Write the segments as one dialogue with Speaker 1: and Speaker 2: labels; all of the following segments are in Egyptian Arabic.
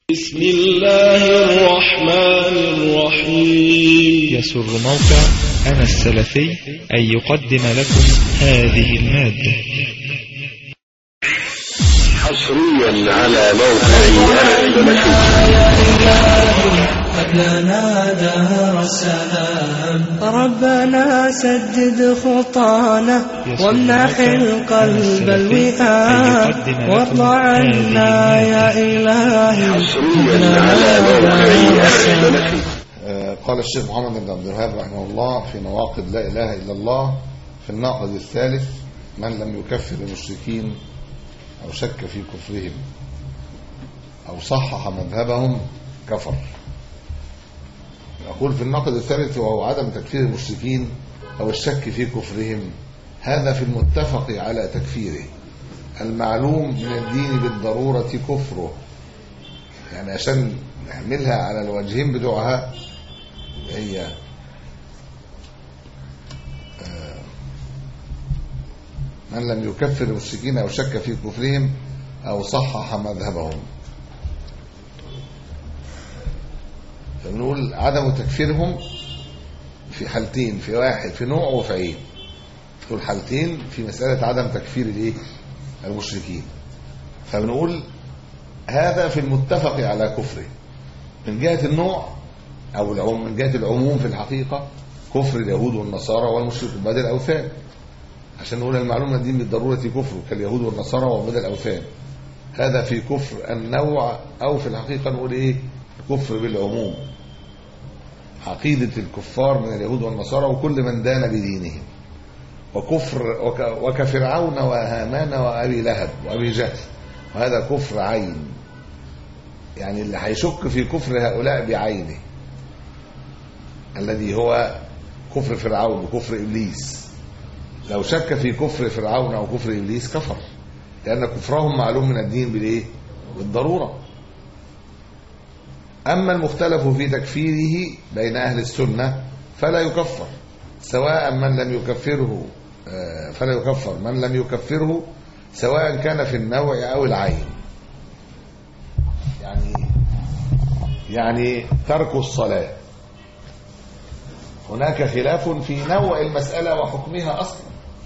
Speaker 1: بسم الله الرحمن الرحيم
Speaker 2: يسر موقع أنا السلفي أن يقدم لكم هذه المادة
Speaker 3: حصريا على موقع
Speaker 4: لنا دهر السلام ربنا سدد خطانا وامنح القلب الوئام وارض عنا يا إلهي
Speaker 3: حصريا على موقع
Speaker 4: السلام
Speaker 5: آه، قال الشيخ محمد بن عبد الوهاب رحمه الله في نواقض لا اله الا الله في الناقض الثالث من لم يكفر المشركين او شك في كفرهم او صحح مذهبهم كفر يقول في الناقض الثالث وهو عدم تكفير المشركين او الشك في كفرهم هذا في المتفق على تكفيره المعلوم من الدين بالضروره كفره يعني عشان نحملها على الوجهين بتوعها هي آه، من لم يكفر المشركين او شك في كفرهم او صحح مذهبهم فنقول عدم تكفيرهم في حالتين في واحد في نوع وفي عين دول حالتين في مسألة عدم تكفير الايه المشركين فبنقول هذا في المتفق على كفره من جهة النوع أو العموم من جهة العموم في الحقيقة كفر اليهود والنصارى والمشركين بدل الأوثان عشان نقول المعلومة دي بالضرورة كفر كاليهود والنصارى وبدل الأوثان هذا في كفر النوع أو في الحقيقة نقول إيه كفر بالعموم عقيدة الكفار من اليهود والنصارى وكل من دان بدينهم وكفر وك وكفرعون وهامان وأبي لهب وأبي جهل وهذا كفر عين يعني اللي هيشك في كفر هؤلاء بعينه الذي هو كفر فرعون وكفر ابليس لو شك في كفر فرعون او كفر ابليس كفر لان كفرهم معلوم من الدين بالايه بالضروره اما المختلف في تكفيره بين اهل السنه فلا يكفر سواء من لم يكفره آه، فلا يكفر من لم يكفره سواء كان في النوع او العين يعني يعني ترك الصلاه هناك خلاف في نوع المسألة وحكمها أصلا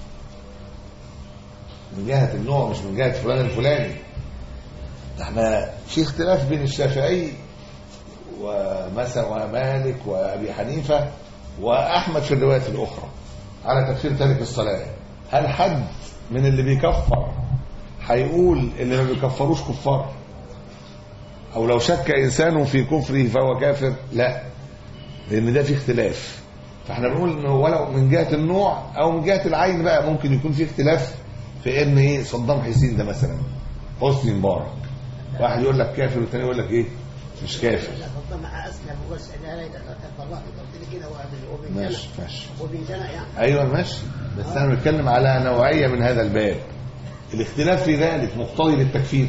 Speaker 5: من جهة النوع مش من جهة فلان الفلاني احنا في اختلاف بين الشافعي ومثلا ومالك وأبي حنيفة وأحمد في الروايات الأخرى على تكفير تارك الصلاة هل حد من اللي بيكفر هيقول اللي ما بيكفروش كفار أو لو شك إنسان في كفره فهو كافر لا لأن ده في اختلاف فاحنا بنقول انه ولو من جهه النوع او من جهه العين بقى ممكن يكون في اختلاف في ان ايه صدام حسين ده مثلا حسني مبارك واحد يقول لك كافر والثاني يقول لك ايه مش كافر
Speaker 6: لا فضل مع اسلم واسال لا طلعت قلت لي كده وابن
Speaker 5: ماشي ماشي
Speaker 6: وابن سنه يعني
Speaker 5: ايوه ماشي بس انا بتكلم على نوعيه من هذا الباب الاختلاف في ذلك مقتضي للتكفير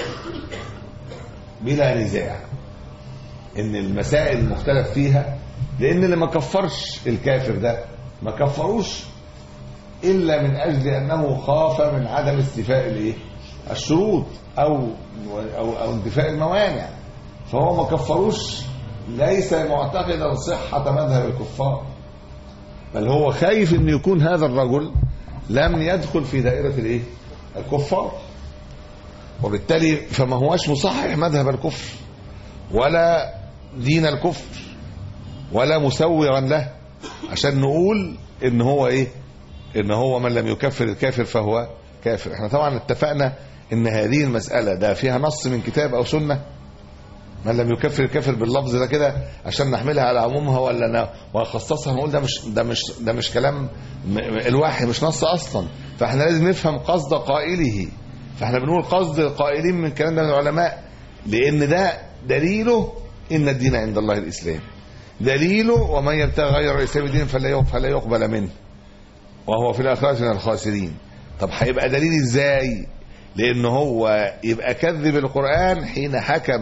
Speaker 5: بلا نزاع ان المسائل المختلف فيها لان اللي ما كفرش الكافر ده ما كفروش الا من اجل انه خاف من عدم استيفاء الايه الشروط او او او انتفاء الموانع فهو ما كفروش ليس معتقدا صحه مذهب الكفار بل هو خايف ان يكون هذا الرجل لم يدخل في دائره الايه الكفار وبالتالي فما هوش مصحح مذهب الكفر ولا دين الكفر ولا مسوغا له عشان نقول ان هو ايه ان هو من لم يكفر الكافر فهو كافر احنا طبعا اتفقنا ان هذه المسألة ده فيها نص من كتاب او سنة من لم يكفر الكافر باللفظ ده كده عشان نحملها على عمومها ولا نا ونخصصها نقول ده مش ده مش ده مش كلام م- الواحد مش نص اصلا فاحنا لازم نفهم قصد قائله فاحنا بنقول قصد القائلين من الكلام ده من العلماء لان ده دليله ان الدين عند الله الاسلام دليله ومن يبتغي غير الاسلام دينا فلا يق- فلا يقبل منه وهو في الاخره من الخاسرين طب هيبقى دليل ازاي لان هو يبقى كذب القران حين حكم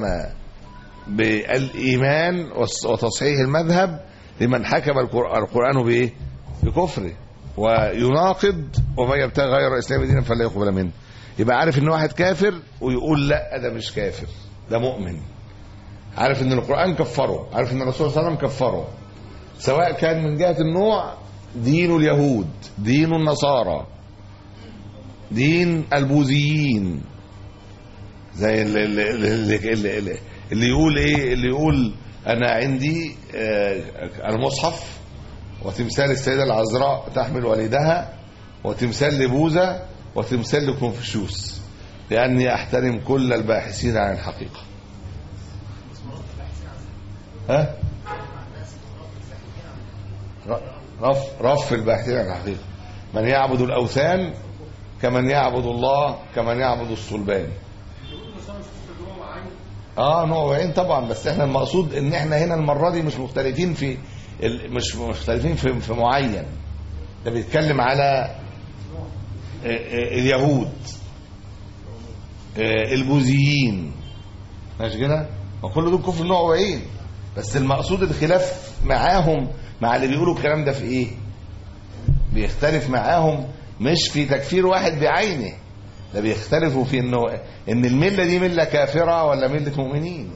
Speaker 5: بالايمان وص- وتصحيح المذهب لمن حكم القر- القران بايه بكفره ويناقض ومن يبتغي غير الاسلام دينا فلا يقبل منه يبقى عارف ان واحد كافر ويقول لا ده مش كافر ده مؤمن عارف ان القرآن كفره عارف ان الرسول صلى الله عليه وسلم كفره سواء كان من جهة النوع دين اليهود دين النصارى دين البوذيين زي اللي, اللي, اللي, اللي, اللي, اللي يقول ايه اللي يقول انا عندي آه، المصحف وتمثال السيدة العذراء تحمل والدها وتمثال لبوذا وتمثال لكونفوشيوس لأني أحترم كل الباحثين عن الحقيقة ها ر- رف رف الباحثين عن الحقيقة من يعبد الأوثان كمن يعبد الله كمن يعبد الصلبان اه نوعين طبعا بس احنا المقصود ان احنا هنا المره دي مش مختلفين في ال- مش مختلفين في, في معين ده بيتكلم على آه، آه، اليهود آه، البوذيين ماشي كده وكل دول كفر نوعين بس المقصود الخلاف معاهم مع اللي بيقولوا الكلام ده في ايه بيختلف معاهم مش في تكفير واحد بعينه ده بيختلفوا في انه ان المله دي مله كافره ولا مله مؤمنين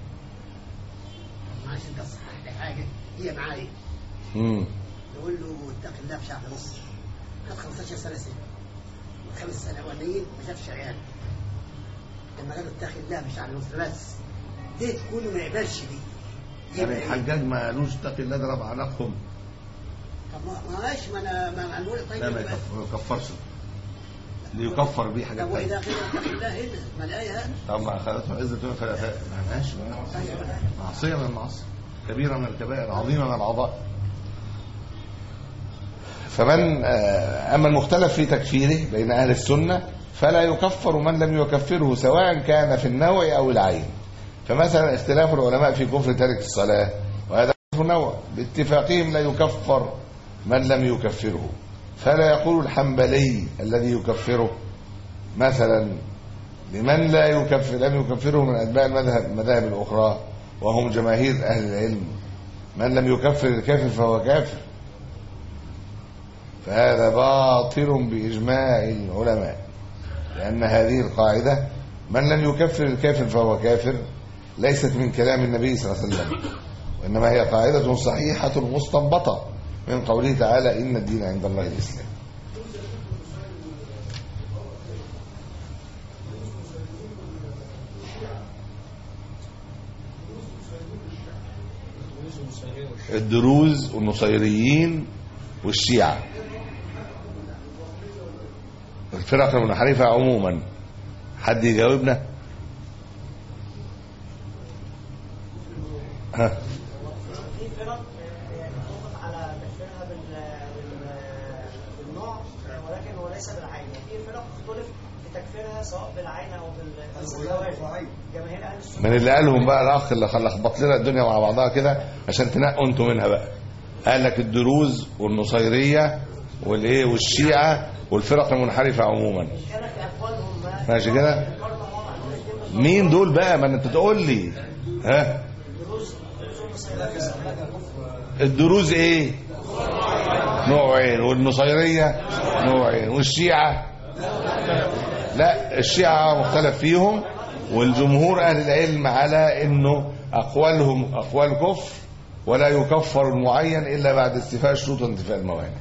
Speaker 6: معلش انت تصحح لي حاجه هي معايا
Speaker 5: امم
Speaker 6: نقول له اتق الله في شعب مصر خد 15 سنه سنه والخمس سنه اولين ما شافش عيال لما قالوا اتق الله في شعب مصر بس دي تكون ما يقبلش دي
Speaker 5: يعني
Speaker 6: يبقى إيه؟
Speaker 5: الحجاج ما قالوش اتق الله ضرب عنقهم
Speaker 6: طب ما ماشي ما انا ما ما نقول طيب
Speaker 5: لا ما
Speaker 6: يبقى-
Speaker 5: يكف- ما يكفرش اللي يكفر بيه حاجات
Speaker 6: طب واذا
Speaker 5: تانية
Speaker 6: قيل اتق الله هنا ما الايه هنا
Speaker 5: طب ما اخذته عزة فلا ما لهاش معصية من المعاصي كبيرة من الكبائر عظيمة من العظائم فمن آه، أما المختلف في تكفيره بين أهل السنة فلا يكفر من لم يكفره سواء كان في النوع أو العين فمثلا اختلاف العلماء في كفر تارك الصلاة وهذا كفر نوع باتفاقهم لا يكفر من لم يكفره فلا يقول الحنبلي الذي يكفره مثلا لمن لا يكفر لم يكفره من أتباع المذهب المذاهب الأخرى وهم جماهير أهل العلم من لم يكفر الكافر فهو كافر فهذا باطل بإجماع العلماء لأن هذه القاعدة من لم يكفر الكافر فهو كافر ليست من كلام النبي صلى الله عليه وسلم وإنما هي قاعدة صحيحة مستنبطة من قوله تعالى إن الدين عند الله الإسلام الدروز والنصيريين والشيعة الفرق المنحرفة عموما حد يجاوبنا ها
Speaker 7: في فرق اتفق على تكفيرها بال- بال- بالنوع ولكن هو ليس بالعين وفي فرق اختلف في تكفيرها سواء بالعين او بالزواج جماهير اهل السنه
Speaker 5: من اللي قالهم بقى الاخ اللي خل- لخبط لنا الدنيا مع بعضها كده عشان تنقوا انتوا منها بقى قال لك الدروز والنصيريه والايه والشيعه والفرق المنحرفه عموما
Speaker 7: كان في اقوالهم ما
Speaker 5: ماشي كده مين دول بقى ما انت تقول لي ها الدروز ايه نوعين والنصيريه نوعين والشيعه لا الشيعه مختلف فيهم والجمهور اهل العلم على انه اقوالهم اقوال كفر ولا يكفر المعين الا بعد استيفاء الشروط وانتفاء الموانع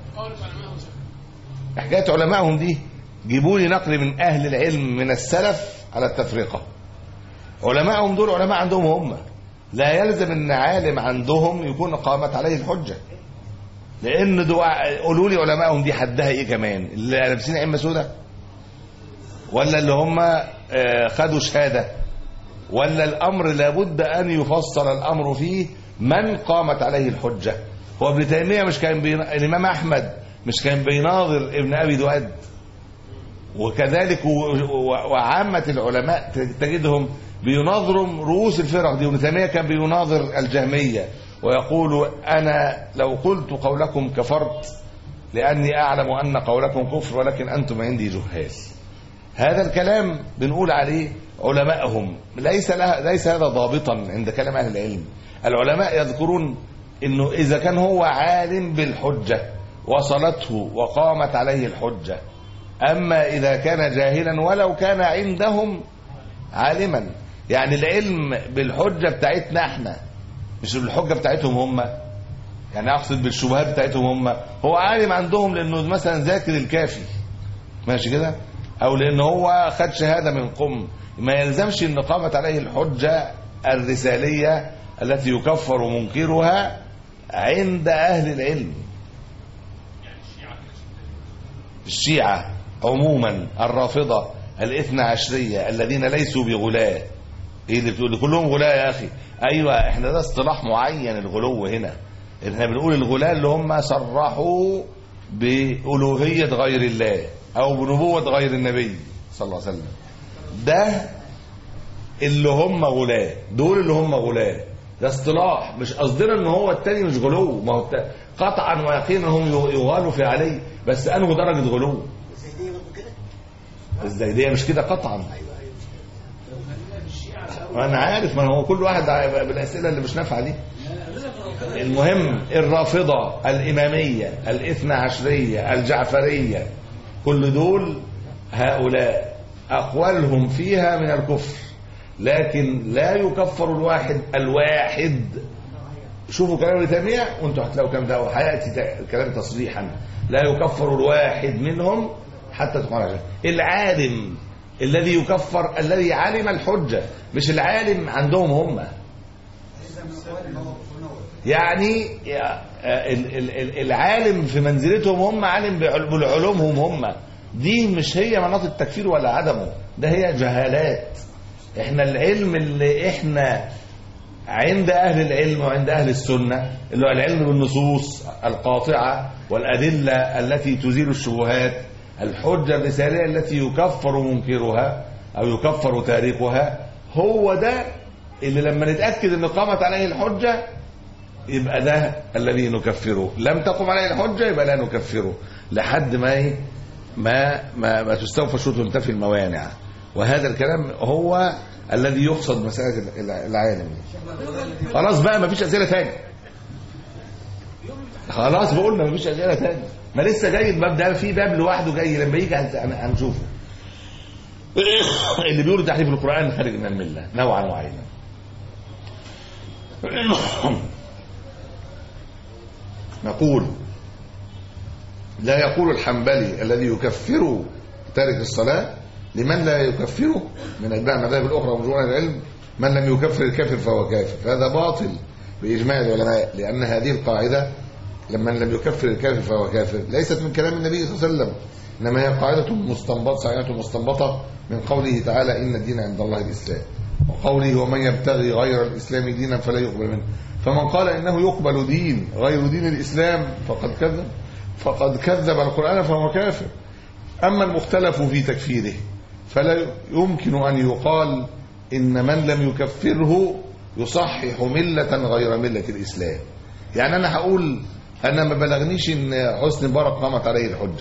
Speaker 5: حكايه علمائهم دي جيبوا لي نقل من اهل العلم من السلف على التفرقه علمائهم دول علماء عندهم هم لا يلزم ان عالم عندهم يكون قامت عليه الحجه لان دعاء قولوا لي علمائهم دي حدها ايه كمان اللي لابسين ائمه سوداء ولا اللي هم آه، خدوا شهاده ولا الامر لابد ان يفصل الامر فيه من قامت عليه الحجه هو ابن تيميه مش كان بين... الامام احمد مش كان بيناظر ابن ابي دؤاد وكذلك و... و... وعامه العلماء تجدهم بيناظروا رؤوس الفرق دي ابن تيميه كان بيناظر الجهميه ويقول انا لو قلت قولكم كفرت لاني اعلم ان قولكم كفر ولكن انتم عندي جهال هذا الكلام بنقول عليه علمائهم ليس لها ليس هذا ضابطا عند كلام اهل العلم العلماء يذكرون انه اذا كان هو عالم بالحجه وصلته وقامت عليه الحجه اما اذا كان جاهلا ولو كان عندهم عالما يعني العلم بالحجة بتاعتنا احنا مش بالحجة بتاعتهم هم يعني اقصد بالشبهات بتاعتهم هم هو عالم عندهم لانه مثلا ذاكر الكافي ماشي كده او لان هو خد شهادة من قم ما يلزمش ان قامت عليه الحجة الرسالية التي يكفر منكرها عند اهل العلم الشيعة عموما الرافضة الاثنى عشرية الذين ليسوا بغلاة ايه اللي بتقول كلهم غلاة يا اخي ايوه احنا ده اصطلاح معين الغلو هنا احنا بنقول الغلاة اللي هم صرحوا بألوهية غير الله او بنبوة غير النبي صلى الله عليه وسلم ده اللي هم غلاة دول اللي هم غلاة ده اصطلاح مش قصدنا ان هو التاني مش غلو ما هو التا- قطعا ويقينا هم يغالوا في عليه بس انه درجة غلو
Speaker 6: الزيدية برضه كده
Speaker 5: الزيدية مش كده قطعا
Speaker 6: ايوه ايوه
Speaker 5: انا عارف ما هو كل واحد بالاسئله اللي مش نافعه دي المهم الرافضه الاماميه الاثنى عشريه الجعفريه كل دول هؤلاء اقوالهم فيها من الكفر لكن لا يكفر الواحد الواحد شوفوا كلام ابن تيميه وانتوا هتلاقوا كلام ده وهياتي تا- كلام تصريحا لا يكفر الواحد منهم حتى تقال عليه العالم الذي يكفر الذي علم الحجه مش العالم عندهم هم يعني يا- ال- ال- ال- العالم في منزلتهم هم عالم بعل- بعلومهم هم دي مش هي مناط التكفير ولا عدمه ده هي جهالات احنا العلم اللي احنا عند أهل العلم وعند أهل السنة اللي هو العلم بالنصوص القاطعة والأدلة التي تزيل الشبهات الحجة الرسالية التي يكفر منكرها أو يكفر تاركها هو ده اللي لما نتأكد أن قامت عليه الحجة يبقى ده الذي نكفره لم تقم عليه الحجة يبقى لا نكفره لحد ما إيه؟ ما ما, ما تستوفى شروط وتنتفي الموانع وهذا الكلام هو الذي يقصد مسألة الع- العالم خلاص بقى مفيش أسئلة تاني خلاص بقولنا مفيش أسئلة تاني ما لسه جاي الباب ده في باب لوحده جاي لما يجي هن- هن- هنشوفه اللي بيقولوا تحريف القرآن خارج من الملة نوعا وعينا نقول لا يقول الحنبلي الذي يكفر تارك الصلاة لمن لا يكفره من أتباع المذاهب الأخرى ومجموعة العلم من لم يكفر الكافر فهو كافر هذا باطل بإجماع العلماء لأن هذه القاعدة لمن لم يكفر الكافر فهو كافر ليست من كلام النبي صلى الله عليه وسلم إنما هي قاعدة مستنبطة صحيحة مستنبطة من قوله تعالى إن الدين عند الله الإسلام وقوله ومن يبتغي غير الإسلام دينا فلا يقبل منه فمن قال إنه يقبل دين غير دين الإسلام فقد كذب فقد كذب القرآن فهو كافر أما المختلف في تكفيره فلا يمكن أن يقال إن من لم يكفره يصحح ملة غير ملة الإسلام يعني أنا هقول أنا ما بلغنيش إن حسن مبارك قامت عليه الحجة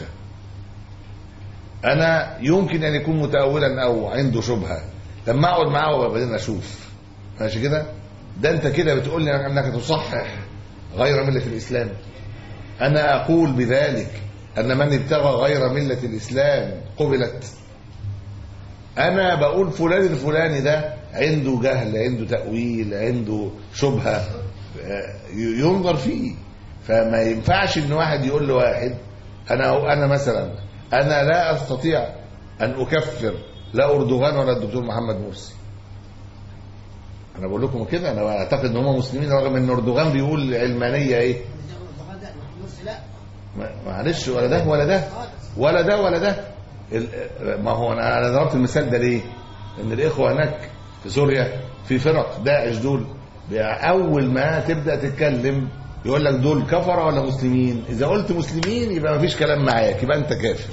Speaker 5: أنا يمكن أن يكون متأولا أو عنده شبهة لما أقعد معاه وبعدين أشوف ماشي كده ده أنت كده بتقول لي أنك تصحح غير ملة الإسلام أنا أقول بذلك أن من ابتغى غير ملة الإسلام قبلت أنا بقول فلان الفلاني ده عنده جهل عنده تأويل عنده شبهة آه، ينظر فيه فما ينفعش ان واحد يقول لواحد انا انا مثلا انا لا استطيع ان اكفر لا اردوغان ولا الدكتور محمد مرسي انا بقول لكم كده انا اعتقد ان هم مسلمين رغم ان اردوغان بيقول علمانيه ايه
Speaker 6: لا
Speaker 5: ما- معلش ولا ده ولا ده ولا ده ولا ده ال- ما هو انا انا ضربت المثال ده ليه؟ ان الاخوه هناك في سوريا في فرق داعش دول اول ما تبدا تتكلم يقول لك دول كفره ولا مسلمين؟ اذا قلت مسلمين يبقى ما فيش كلام معاك يبقى انت كافر.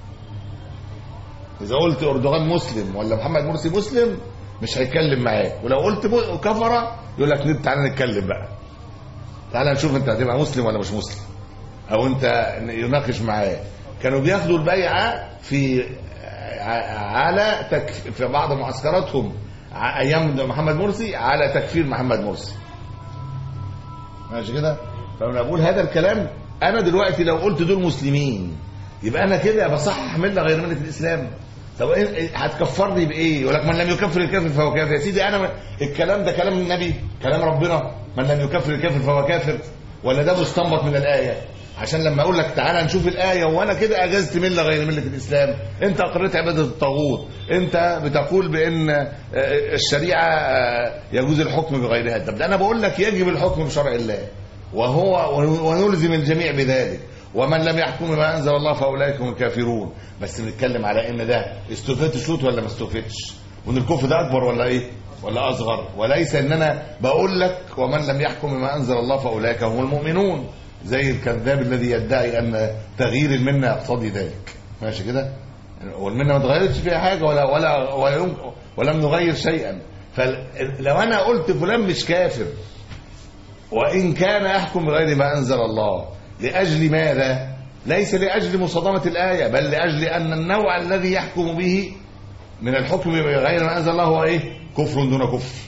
Speaker 5: اذا قلت اردوغان مسلم ولا محمد مرسي مسلم مش هيتكلم معاك ولو قلت م- كفره يقول لك تعالى نتكلم بقى. تعالى نشوف انت هتبقى مسلم ولا مش مسلم. او انت يناقش معاه كانوا بياخدوا البيعه في ع- على تك في بعض معسكراتهم ع- ايام محمد مرسي على تكفير محمد مرسي ماشي كده فانا بقول هذا الكلام انا دلوقتي لو قلت دول مسلمين يبقى انا كده بصحح مله غير مله الاسلام طب إيه- هتكفرني بايه يقول لك من لم يكفر الكافر فهو كافر يا سيدي انا الكلام ده كلام النبي كلام ربنا من لم يكفر الكافر فهو كافر ولا ده مستنبط من الايه عشان لما اقول لك تعالى نشوف الايه وانا كده اجزت مله غير مله الاسلام انت اقريت عباده الطاغوت انت بتقول بان آه، الشريعه آه، يجوز الحكم بغيرها طب ده انا بقول لك يجب الحكم بشرع الله وهو ونلزم الجميع بذلك ومن لم يحكم بما انزل الله فاولئك هم الكافرون بس بنتكلم على ان ده استوفيت الشروط ولا ما استوفيتش وان الكفر ده اكبر ولا ايه ولا اصغر وليس ان انا بقول لك ومن لم يحكم بما انزل الله فاولئك هم المؤمنون زي الكذاب الذي يدعي ان تغيير المنه يقتضي ذلك ماشي كده والمنه ما اتغيرتش فيها حاجه ولا ولا ولا يم- ولم نغير شيئا فلو انا قلت فلان مش كافر وإن كان يحكم بغير ما أنزل الله لأجل ماذا؟ ليس لأجل مصادمة الآية بل لأجل أن النوع الذي يحكم به من الحكم بغير ما أنزل الله هو إيه؟ كفر دون كفر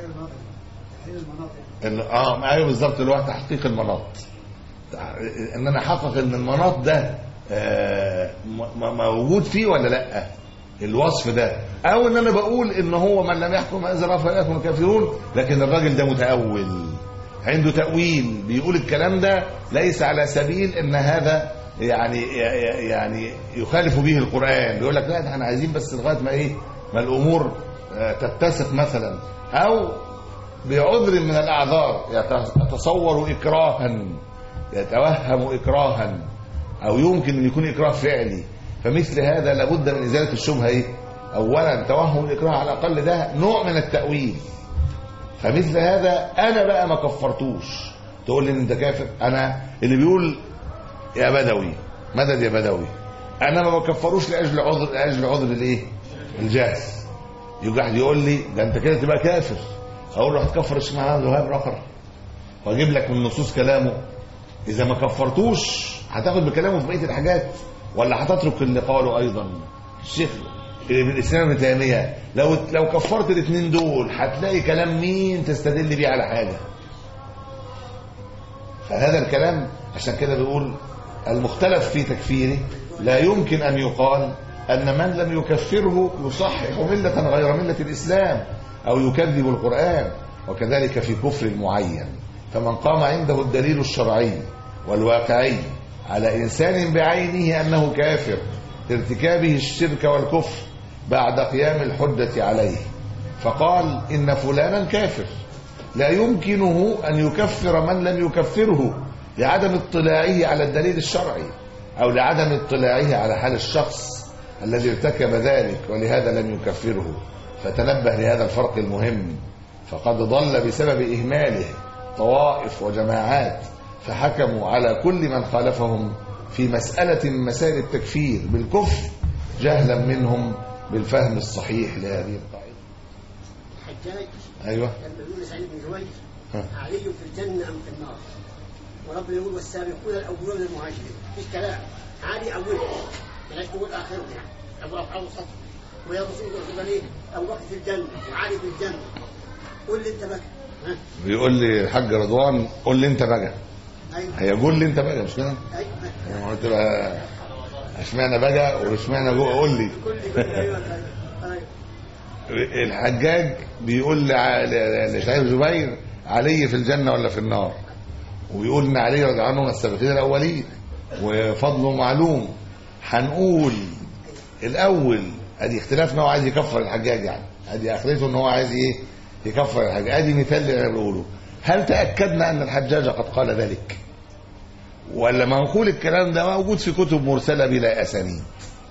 Speaker 5: ال- اه ايوه بالظبط اللي هو تحقيق المناط ان انا احقق ان المناط ده آه، م- م- موجود فيه ولا لا الوصف ده او ان انا بقول ان هو من لم يحكم ما انزل الله فلا يكون كافرون لكن الراجل ده متاول عنده تاويل بيقول الكلام ده ليس على سبيل ان هذا يعني يعني يخالف به القران بيقول لك لا ده احنا عايزين بس لغايه ما ايه ما الامور آه، تتسق مثلا او بعذر من الاعذار يتصور اكراها يتوهم اكراها او يمكن ان يكون اكراه فعلي فمثل هذا لابد من ازاله الشبهه ايه اولا توهم الاكراه على الاقل ده نوع من التاويل فمثل هذا انا بقى ما كفرتوش تقول لي ان انت كافر انا اللي بيقول يا بدوي مدد يا بدوي انا ما بكفروش لاجل عذر لاجل عذر الايه الجهل يجي واحد يقول لي ده انت كده تبقى كافر اقول له هتكفر الشيخ محمد الوهاب الاخر واجيب لك من نصوص كلامه اذا ما كفرتوش هتاخد بكلامه في بقيه الحاجات ولا هتترك اللي قاله ايضا الشيخ ابن الاسلام ابن تيميه لو لو كفرت الاثنين دول هتلاقي كلام مين تستدل بيه على حاجه فهذا الكلام عشان كده بيقول المختلف في تكفيره لا يمكن ان يقال ان من لم يكفره يصحح مله غير مله الاسلام او يكذب القران وكذلك في كفر معين فمن قام عنده الدليل الشرعي والواقعي على انسان بعينه انه كافر لارتكابه الشرك والكفر بعد قيام الحجه عليه فقال ان فلانا كافر لا يمكنه أن يكفر من لم يكفره لعدم اطلاعه على الدليل الشرعي أو لعدم اطلاعه على حال الشخص الذي ارتكب ذلك ولهذا لم يكفره فتنبه لهذا الفرق المهم فقد ضل بسبب إهماله طوائف وجماعات فحكموا على كل من خالفهم في مسألة من مسائل التكفير بالكفر جهلا منهم بالفهم الصحيح لهذه القاعدة
Speaker 6: الحجاج
Speaker 5: أيوه
Speaker 6: لما يقول سعيد بن جبير
Speaker 5: ها.
Speaker 6: علي في الجنة أم في النار وربنا يقول والسابقون الأولون من المهاجرين مفيش كلام عادي أوله بلاش تقول آخره يعني أبو أفعال السطر ويا رسول الله صلى أبو بكر في الجنة وعلي في الجنة قول لي أنت بقى ها
Speaker 5: بيقول لي الحاج رضوان قول لي انت بقى
Speaker 6: أيوه
Speaker 5: هيقول لي انت بقى مش كده
Speaker 6: أيوه
Speaker 5: قلت له اشمعنى بقى واشمعنى جوه قول لي
Speaker 6: كل كل أيوه أيوه
Speaker 5: الحجاج بيقول لع- ل- لسعيد بن جبير علي في الجنه ولا في النار ويقول ان علي رضي الله عنه من السابقين الاولين وفضله معلوم هنقول الاول ادي اختلاف ان هو عايز يكفر الحجاج يعني ادي اخرته ان هو عايز ايه يكفر الحجاج ادي مثال اللي انا بقوله هل تاكدنا ان الحجاج قد قال ذلك ولا منقول الكلام ده موجود في كتب مرسله بلا اسانيد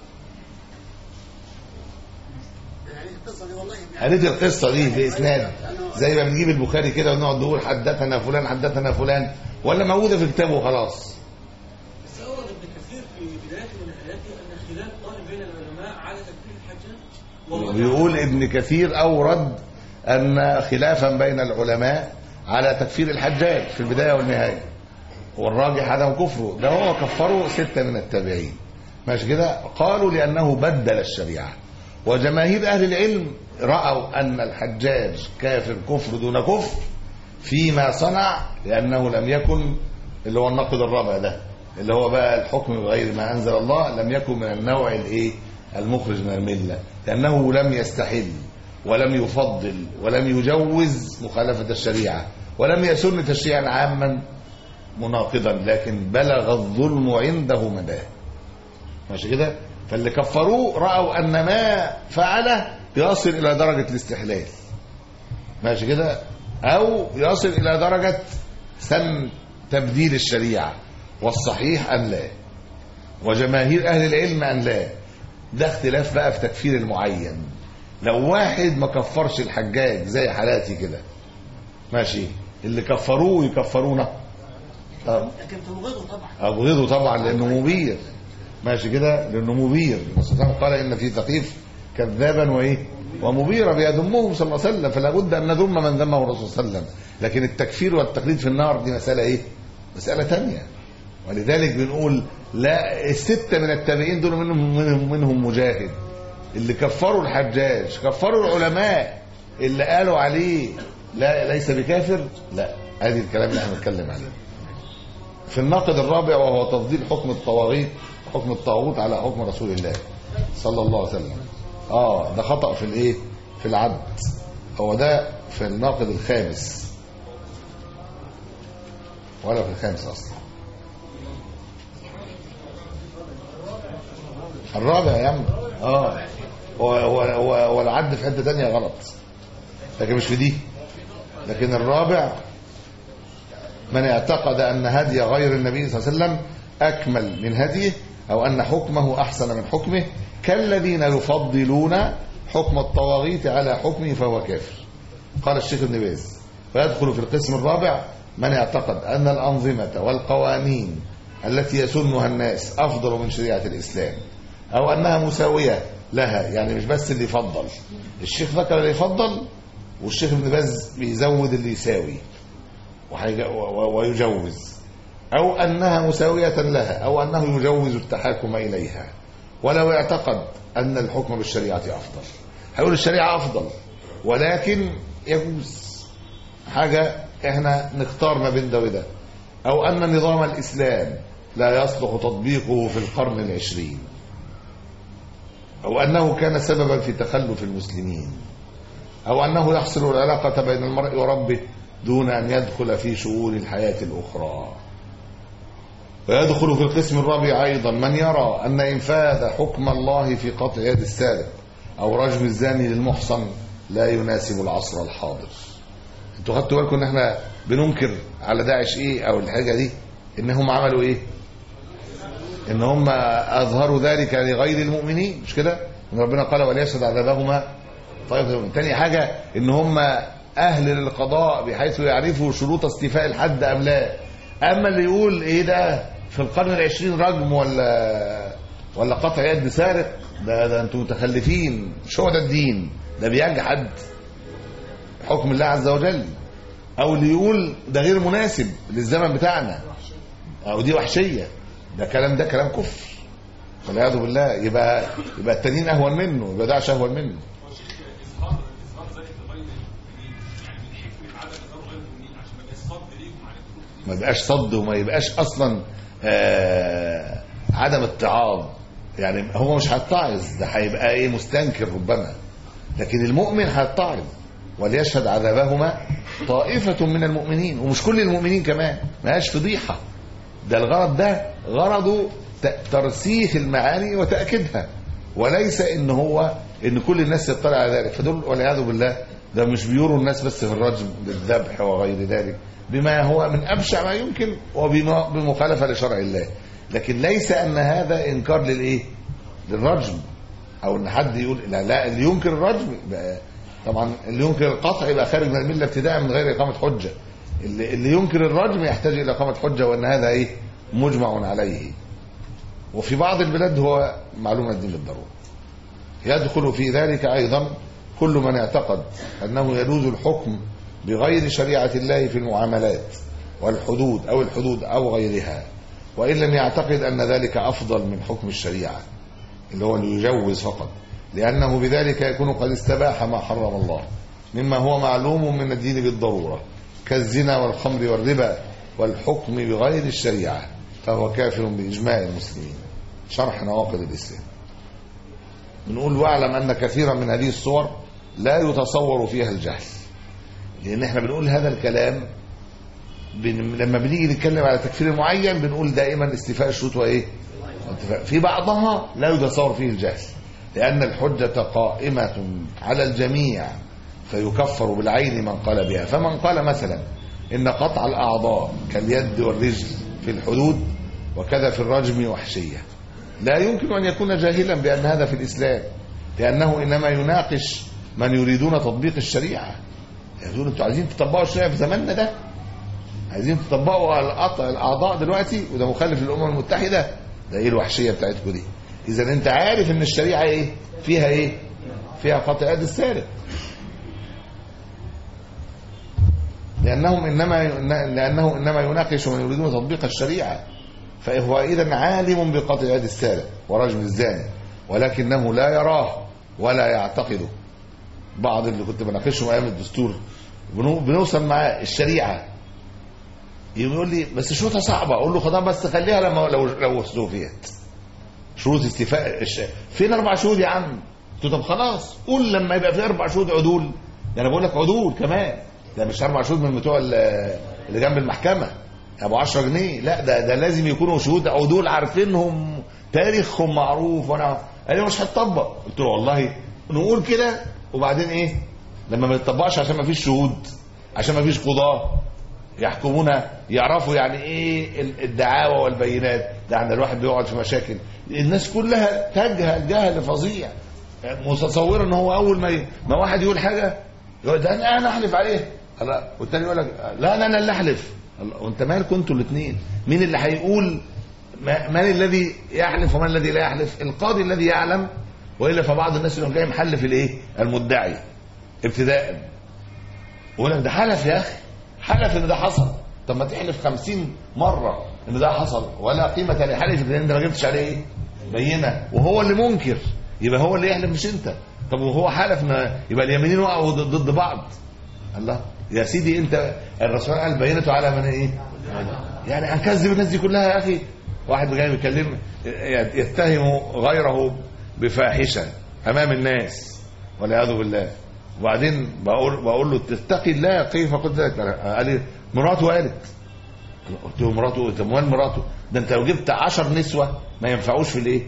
Speaker 6: يعني القصة دي والله
Speaker 5: قريت القصه دي باسناد زي ما بنجيب البخاري كده ونقعد نقول حدثنا فلان حدثنا فلان ولا موجوده في كتابه وخلاص
Speaker 8: بس أورد ابن كثير في بداية من آياته أن خلاف طالب بين العلماء على تكفير الحجاج والله
Speaker 5: بيقول ابن كثير اورد ان خلافا بين العلماء على تكفير الحجاج في البدايه والنهايه والراجح عدم كفره ده هو كفره سته من التابعين ماشي كده قالوا لانه بدل الشريعه وجماهير اهل العلم راوا ان الحجاج كافر كفر دون كفر فيما صنع لانه لم يكن اللي هو النقد الرابع ده اللي هو بقى الحكم بغير ما انزل الله لم يكن من النوع الايه المخرج من الملة لأنه لم يستحل ولم يفضل ولم يجوز مخالفة الشريعة ولم يسن تشريعا عاما مناقضا لكن بلغ الظلم عنده مداه ماشي كده فاللي كفروه رأوا أن ما فعله يصل إلى درجة الاستحلال ماشي كده أو يصل إلى درجة سن تبديل الشريعة والصحيح أن لا وجماهير أهل العلم أن لا ده اختلاف بقى في تكفير المعين لو واحد ما كفرش الحجاج زي حالاتي كده ماشي اللي كفروه يكفرونا طب
Speaker 6: لكن تبغضه طبعا
Speaker 5: أبغضه طبعا لأنه مبير ماشي كده لأنه مبير الرسول صلى الله عليه وسلم قال إن في ثقيف كذابا وإيه ومبيرا بيذمه صلى الله عليه وسلم فلا بد أن نذم من ذمه الرسول صلى الله عليه وسلم لكن التكفير والتقليد في النار دي مسألة إيه مسألة تانية ولذلك بنقول لا الستة من التابعين دول منهم منهم, منهم مجاهد اللي كفروا الحجاج كفروا العلماء اللي قالوا عليه لا ليس بكافر لا ادي الكلام اللي احنا بنتكلم عليه في الناقد الرابع وهو تفضيل حكم الطواغيت حكم الطاغوت على حكم رسول الله صلى الله عليه وسلم اه ده خطأ في الايه في العد هو ده في الناقد الخامس ولا في الخامس اصلا الرابع يا عم اه هو هو هو هو العد في حته تانية غلط لكن مش في دي لكن الرابع من اعتقد أن هدي غير النبي صلى الله عليه وسلم أكمل من هديه أو أن حكمه أحسن من حكمه كالذين يفضلون حكم الطواغيت على حكمه فهو كافر قال الشيخ ابن باز ويدخل في القسم الرابع من اعتقد أن الأنظمة والقوانين التي يسنها الناس أفضل من شريعة الإسلام أو أنها مساوية لها يعني مش بس اللي يفضل الشيخ ذكر اللي يفضل والشيخ ابن باز بيزود اللي يساوي وحيج- و- و- ويجوز أو أنها مساوية لها أو أنه يجوز التحاكم إليها ولو اعتقد أن الحكم بالشريعة أفضل هيقول الشريعة أفضل ولكن يجوز حاجة احنا نختار ما بين ده وده أو أن نظام الإسلام لا يصلح تطبيقه في القرن العشرين أو أنه كان سببا في تخلف المسلمين أو أنه يحصل العلاقة بين المرء وربه دون أن يدخل في شؤون الحياة الأخرى ويدخل في القسم الرابع أيضا من يرى أن إنفاذ حكم الله في قطع يد السارق أو رجم الزاني للمحصن لا يناسب العصر الحاضر انتوا خدتوا بالكم ان احنا بننكر على داعش ايه او الحاجه دي ان هم عملوا ايه ان هم اظهروا ذلك لغير المؤمنين مش كده ان ربنا قال وليشهد عذابهما طيب طيب. تاني حاجه ان هم اهل للقضاء بحيث يعرفوا شروط استيفاء الحد ام لا اما اللي يقول ايه ده في القرن العشرين رجم ولا ولا قطع يد سارق ده ده انتوا متخلفين مش هو ده الدين ده بيجحد حكم الله عز وجل او اللي يقول ده غير مناسب للزمن بتاعنا او دي وحشيه ده كلام ده كلام كفر والعياذ بالله يبقى يبقى التانيين اهون منه يبقى ده اهون منه ما يبقاش صد وما يبقاش اصلا آه عدم اتعاظ يعني هو مش هيتعظ ده هيبقى ايه مستنكر ربما لكن المؤمن هيتعظ وليشهد عذابهما طائفة من المؤمنين ومش كل المؤمنين كمان ما هياش فضيحة ده الغرض ده غرضه ت- ترسيخ المعاني وتأكيدها وليس ان هو ان كل الناس يطلع على ذلك فدول والعياذ بالله ده مش بيوروا الناس بس في الرجم بالذبح وغير ذلك بما هو من ابشع ما يمكن وبمخالفه لشرع الله لكن ليس ان هذا انكار للايه للرجم او ان حد يقول لا لا اللي ينكر الرجم يبقى طبعا اللي ينكر القطع يبقى خارج من المله ابتداء من غير اقامه حجه اللي, اللي ينكر الرجم يحتاج الى اقامه حجه وان هذا ايه مجمع عليه وفي بعض البلاد هو معلومه الدين بالضروره يدخل في ذلك ايضا كل من اعتقد انه يجوز الحكم بغير شريعه الله في المعاملات والحدود او الحدود او غيرها وان لم يعتقد ان ذلك افضل من حكم الشريعه اللي هو اللي يجوز فقط لأنه بذلك يكون قد استباح ما حرم الله مما هو معلوم من الدين بالضرورة كالزنا والخمر والربا والحكم بغير الشريعة فهو كافر بإجماع المسلمين شرح نواقض الإسلام بنقول واعلم ان كثيرا من هذه الصور لا يتصور فيها الجهل لان احنا بنقول هذا الكلام بن... لما بنيجي نتكلم على تكفير معين بنقول دائما استيفاء الشروط وايه انتفاء. في بعضها لا يتصور فيه الجهل لان الحجه قائمه على الجميع فيكفر بالعين من قال بها فمن قال مثلا ان قطع الاعضاء كاليد والرجل في الحدود وكذا في الرجم وحشيه لا يمكن ان يكون جاهلا بان هذا في الاسلام لانه انما يناقش من يريدون تطبيق الشريعه يقولون انتوا عايزين تطبقوا الشريعه في زماننا ده عايزين تطبقوا على القطع الاعضاء دلوقتي وده مخالف للامم المتحده ده ايه الوحشيه بتاعتكم دي اذا انت عارف ان الشريعه ايه فيها ايه فيها قطع يد السارق لانهم انما لانه انما يناقش من يريدون تطبيق الشريعه فهو اذا عالم بقطع يد السارق ورجم الزاني ولكنه لا يراه ولا يعتقده بعض اللي كنت بناقشهم ايام الدستور بنو- بنوصل معاه الشريعه يقول لي بس شروطها صعبه اقول له خلاص بس خليها لما لو لو استوفيت شروط استيفاء الش... فين اربع شهود يا عم قلت له طب خلاص قول لما يبقى في اربع شهود عدول ده انا بقول لك عدول كمان ده مش اربع شهود من بتوع ال- اللي جنب المحكمه ابو 10 جنيه لا ده ده لازم يكونوا شهود عدول عارفينهم تاريخهم معروف وانا قال لي مش هتطبق قلت له والله نقول كده وبعدين ايه لما ما يتطبقش عشان ما فيش شهود عشان ما فيش قضاه يحكمون يعرفوا يعني ايه ال- الدعاوى والبينات ده عند الواحد بيقعد في مشاكل الناس كلها تجهل جهل فظيع متصوره ان هو اول ما ي... ما واحد يقول حاجه يقول ده انا انا احلف عليه الله والتاني يقول لك لا انا انا اللي احلف الله وانت مالكم انتوا الاثنين مين اللي هيقول ما- من الذي يحلف ومن الذي لا يحلف القاضي الذي يعلم والا فبعض الناس يقول جاي محلف الايه المدعي ابتداء يقول لك ده حلف يا اخي حلف ان ده حصل طب ما تحلف خمسين مرة ان ده حصل ولا قيمة لحلف لان انت ما جبتش عليه ايه بينة وهو اللي منكر يبقى هو اللي يحلف مش انت طب وهو حلف ما يبقى اليمينين وقعوا ضد ضد بعض الله يا سيدي انت الرسول قال بينته على من ايه يعني هنكذب الناس دي كلها يا اخي واحد جاي بيكلم يتهم غيره بفاحشة امام الناس والعياذ بالله وبعدين بقول بقول له تتقي الله كيف قلت لك قال لي مراته قالت قلت له مراته طب امال مراته ده انت لو جبت 10 نسوه ما ينفعوش في الايه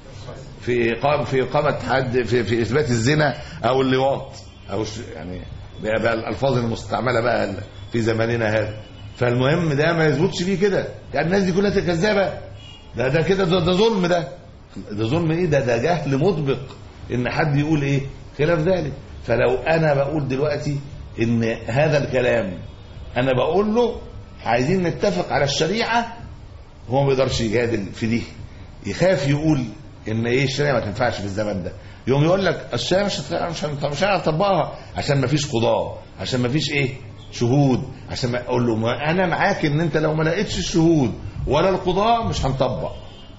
Speaker 5: في إقامة في إقامة حد في, في إثبات الزنا أو اللواط أو الش- يعني بقى, بقى الألفاظ المستعملة بقى في زماننا هذا فالمهم ده ما يثبتش فيه كده يعني الناس دي كلها كذابة ده ده كده ده, ده ظلم ده ده ظلم ايه ده ده جهل مطبق ان حد يقول ايه خلاف ذلك فلو انا بقول دلوقتي ان هذا الكلام انا بقول له عايزين نتفق على الشريعه هو ما بيقدرش يجادل في دي يخاف يقول ان ايه الشريعه ما تنفعش في الزمن ده يوم يقول لك الشريعه مش هت- مش هن- مش هنطبقها عشان ما فيش قضاه عشان ما فيش ايه شهود عشان ما اقول له ما انا معاك ان انت لو ما لقيتش الشهود ولا القضاه مش هنطبق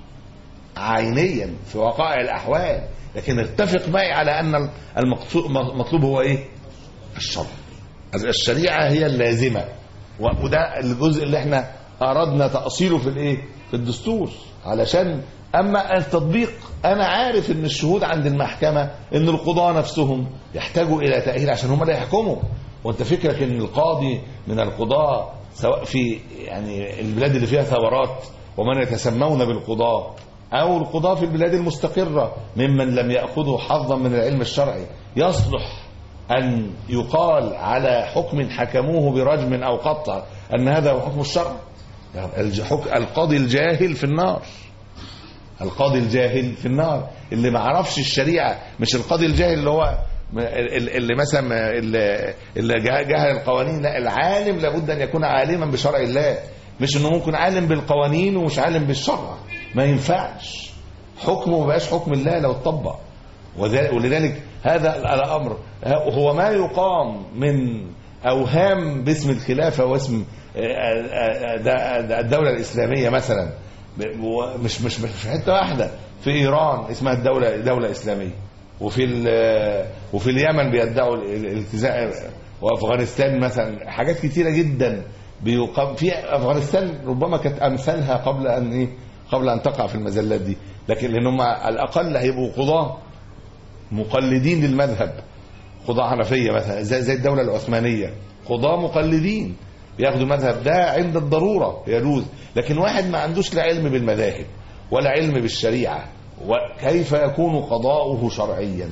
Speaker 5: عينيا في وقائع الاحوال لكن اتفق معي على ان المقصو- المطلوب هو ايه الشرع الشريعه هي اللازمه و- وده الجزء اللي احنا اردنا تاصيله في الايه في الدستور علشان اما التطبيق انا عارف ان الشهود عند المحكمه ان القضاه نفسهم يحتاجوا الى تاهيل عشان هم اللي يحكموا وانت فكرك ان القاضي من القضاه سواء في يعني البلاد اللي فيها ثورات ومن يتسمون بالقضاه او القضاه في البلاد المستقره ممن لم ياخذوا حظا من العلم الشرعي يصلح أن يقال على حكم حكموه برجم أو قطع أن هذا هو حكم الشرع الج- حك- القاضي الجاهل في النار القاضي الجاهل في النار اللي ما عرفش الشريعة مش القاضي الجاهل اللي هو م- ال- اللي مثلا اللي اللي جه- جهل القوانين لا العالم لابد أن يكون عالما بشرع الله مش انه ممكن عالم بالقوانين ومش عالم بالشرع ما ينفعش حكمه ما بقاش حكم الله لو اتطبق وذا- ولذلك هذا الامر هو ما يقام من اوهام باسم الخلافه واسم آه، آه، آه، ده- ده الدوله الاسلاميه مثلا ب- و- مش مش مش في حته واحده في ايران اسمها الدوله دوله اسلاميه وفي ال- وفي اليمن بيدعوا ال- ال- الالتزام وافغانستان مثلا حاجات كتيره جدا بيقام في افغانستان ربما كانت امثالها قبل ان ايه قبل ان تقع في المزلات دي لكن لان هم على الاقل هيبقوا قضاه مقلدين للمذهب قضاة حنفية مثلا زي, زي الدولة العثمانية قضاة مقلدين ياخدوا المذهب ده عند الضرورة يجوز لكن واحد ما عندوش لا علم بالمذاهب ولا علم بالشريعة وكيف يكون قضاؤه شرعيا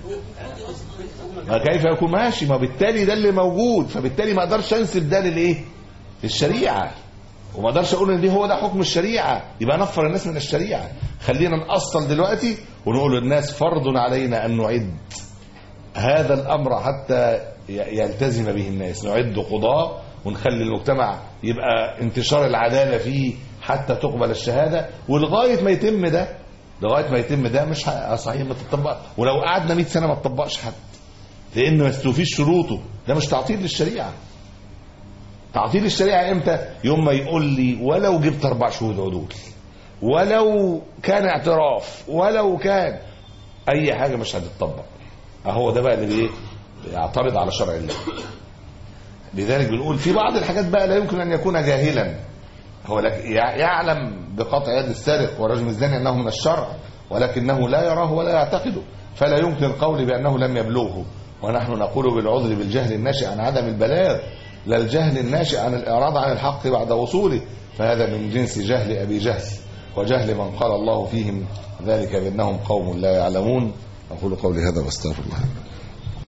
Speaker 5: ما كيف يكون ماشي ما بالتالي ده اللي موجود فبالتالي ما اقدرش انسب ده للايه للشريعه وما اقدرش اقول ان دي هو ده حكم الشريعه يبقى نفر الناس من الشريعه خلينا نأصل دلوقتي ونقول للناس فرض علينا ان نعد هذا الامر حتى ي- يلتزم به الناس نعد قضاة ونخلي المجتمع يبقى انتشار العدالة فيه حتى تقبل الشهادة ولغاية ما يتم ده لغاية ما يتم ده مش ه- صحيح ما تطبق ولو قعدنا 100 سنة ما تطبقش حد لأنه ما يستوفيش شروطه ده مش تعطيل للشريعة تعطيل الشريعة امتى يوم ما يقول لي ولو جبت اربع شهود عدول ولو كان اعتراف ولو كان اي حاجة مش هتطبق اهو ده بقى اللي ايه يعترض على شرع الله لذلك بنقول في بعض الحاجات بقى لا يمكن ان يكون جاهلا هو لك يع- يعلم بقطع يد السارق ورجم الزاني انه من الشرع ولكنه لا يراه ولا يعتقده فلا يمكن القول بانه لم يبلغه ونحن نقول بالعذر بالجهل الناشئ عن عدم البلاغ لا الجهل الناشئ عن الاعراض عن الحق بعد وصوله فهذا من جنس جهل ابي جهل وجهل من قال الله فيهم ذلك بانهم قوم لا يعلمون اقول قولي هذا واستغفر الله